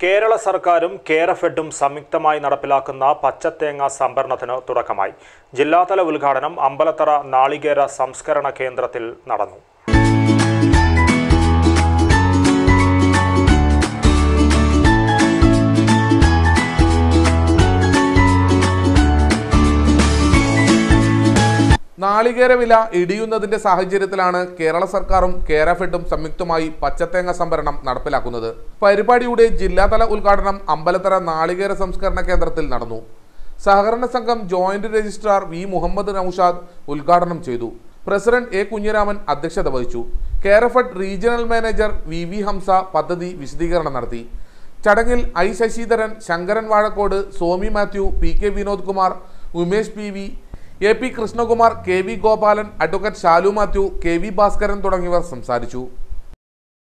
കേരള സർക്കാരും കേരഫെഡും സംയുക്തമായി നടപ്പിലാക്കുന്ന പച്ചത്തേങ്ങ സംഭരണത്തിന് തുടക്കമായി ജില്ലാതല ഉദ്ഘാടനം അമ്പലത്തറ നാളികേര സംസ്കരണ കേന്ദ്രത്തിൽ നടന്നു നാളികേര വില ഇടിയുന്നതിന്റെ സാഹചര്യത്തിലാണ് കേരള സർക്കാരും കേരഫെഡും സംയുക്തമായി പച്ചത്തേങ്ങ സംഭരണം നടപ്പിലാക്കുന്നത് പരിപാടിയുടെ ജില്ലാതല ഉദ്ഘാടനം അമ്പലത്തറ നാളികേര സംസ്കരണ കേന്ദ്രത്തിൽ നടന്നു സഹകരണ സംഘം joint registrar V Muhammad Noushad ഉദ്ഘാടനം ചെയ്തു പ്രസിഡന്റ് എ കുഞ്ഞിരാമൻ അധ്യക്ഷത വഹിച്ചു Kerafed regional manager V V Hamsa പദ്ധതി വിശദീകരണം നടത്തി ചടങ്ങിൽ I Sasidharan Sankaran Vazhakkode Somi Mathew P K Vinod Kumar Umesh P V A P Krishnakumar K V Gopalan advocate Shalu Mathew K V Bhaskaran തുടങ്ങിയവർ സംസാരിച്ചു